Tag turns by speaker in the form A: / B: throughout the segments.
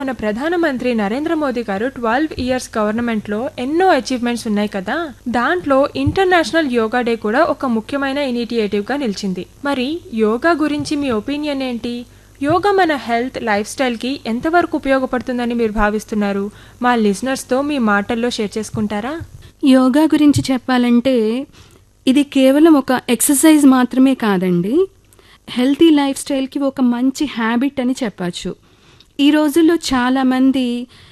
A: మన ప్రధానమంత్రి నరేంద్ర మోదీ గారు ట్వెల్వ్ ఇయర్స్ గవర్నమెంట్ లో ఎన్నో అచీవ్మెంట్స్ ఉన్నాయి కదా దాంట్లో ఇంటర్నేషనల్ యోగా డే కూడా ఒక ముఖ్యమైన ఇనిషియేటివ్ గా నిలిచింది మరి యోగా గురించి మీ ఒపీనియన్ ఏంటి యోగా మన హెల్త్ లైఫ్ స్టైల్ కి ఎంతవరకు ఉపయోగపడుతుందని మీరు భావిస్తున్నారు మా లిజనర్స్ తో మీ మాటల్లో షేర్ చేసుకుంటారా
B: యోగా గురించి చెప్పాలంటే ఇది కేవలం ఒక ఎక్సర్సైజ్ మాత్రమే కాదండి హెల్తీ లైఫ్ స్టైల్కి ఒక మంచి హ్యాబిట్ అని చెప్పచ్చు ఈ రోజుల్లో చాలామంది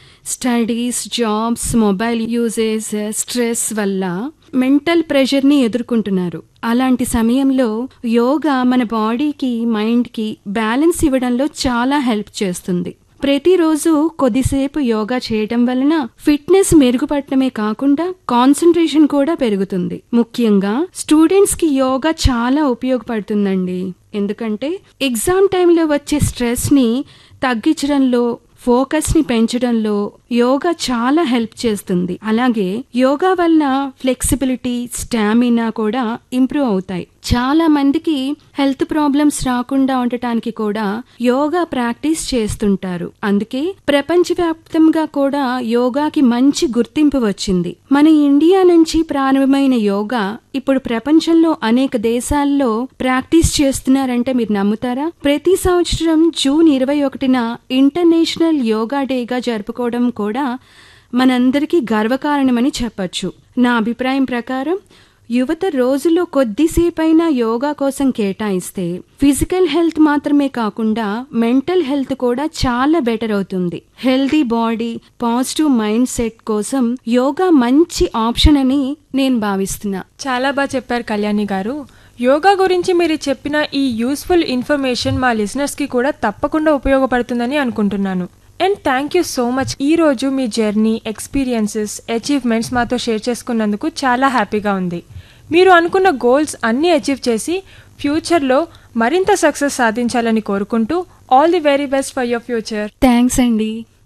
B: studies jobs mobile uses stress వల్ల మెంటల్ ప్రెషర్ని ఎదుర్కొంటున్నారు అలాంటి సమయంలో యోగా మన బాడీకి మైండ్కి బ్యాలెన్స్ ఇవ్వడంలో చాలా హెల్ప్ చేస్తుంది ప్రతిరోజు కొద్దిసేపు యోగా చేయటం వలన ఫిట్నెస్ మెరుగుపడటమే కాకుండా కాన్సన్ట్రేషన్ కూడా పెరుగుతుంది ముఖ్యంగా స్టూడెంట్స్ కి యోగా చాలా ఉపయోగపడుతుందండి ఎందుకంటే ఎగ్జామ్ టైంలో వచ్చే స్ట్రెస్ ని తగ్గించడంలో ఫోకస్ ని పెంచడంలో యోగా చాలా హెల్ప్ చేస్తుంది అలాగే యోగా వలన ఫ్లెక్సిబిలిటీ స్టామినా కూడా ఇంప్రూవ్ అవుతాయి చాలా మందికి హెల్త్ ప్రాబ్లమ్స్ రాకుండా ఉండటానికి కూడా యోగా ప్రాక్టీస్ చేస్తుంటారు అందుకే ప్రపంచవ్యాప్తంగా కూడా యోగాకి మంచి గుర్తింపు వచ్చింది మన ఇండియా నుంచి ప్రారంభమైన యోగా ఇప్పుడు ప్రపంచంలో అనేక దేశాల్లో ప్రాక్టీస్ చేస్తున్నారంటే మీరు నమ్ముతారా ప్రతి సంవత్సరం జూన్ ఇరవై ఒకటిన ఇంటర్నేషనల్ యోగా డేగా జరుపుకోవడం కూడా మనందరికీ గర్వకారణమని చెప్పచ్చు నా అభిప్రాయం ప్రకారం యువత రోజులో కొద్దిసేపైనా యోగా కోసం కేటాయిస్తే ఫిజికల్ హెల్త్ మాత్రమే కాకుండా మెంటల్ హెల్త్ కూడా చాలా బెటర్ అవుతుంది healthy body positive mind set కోసం యోగా మంచి ఆప్షన్ అని నేను భావిస్తున్నా
A: చాలా బాగా చెప్పారు కళ్యాణి గారు యోగా గురించి మీరు చెప్పిన ఈ యూస్ఫుల్ ఇన్ఫర్మేషన్ మా లిసనర్స్ కి కూడా తప్పకుండా ఉపయోగపడుతుందని అనుకుంటున్నాను and thank you so much ఈ రోజు మీ జర్నీ ఎక్స్పీరియన్సెస్ అచీవ్మెంట్స్ మాతో షేర్ చేసుకున్నందుకు చాలా హ్యాపీగా ఉంది మీరు అనుకున్న గోల్స్ అన్నీ అచీవ్ చేసి ఫ్యూచర్లో మరింత సక్సెస్ సాధించాలని కోరుకుంటూ all the very best for your future
B: thanks అండి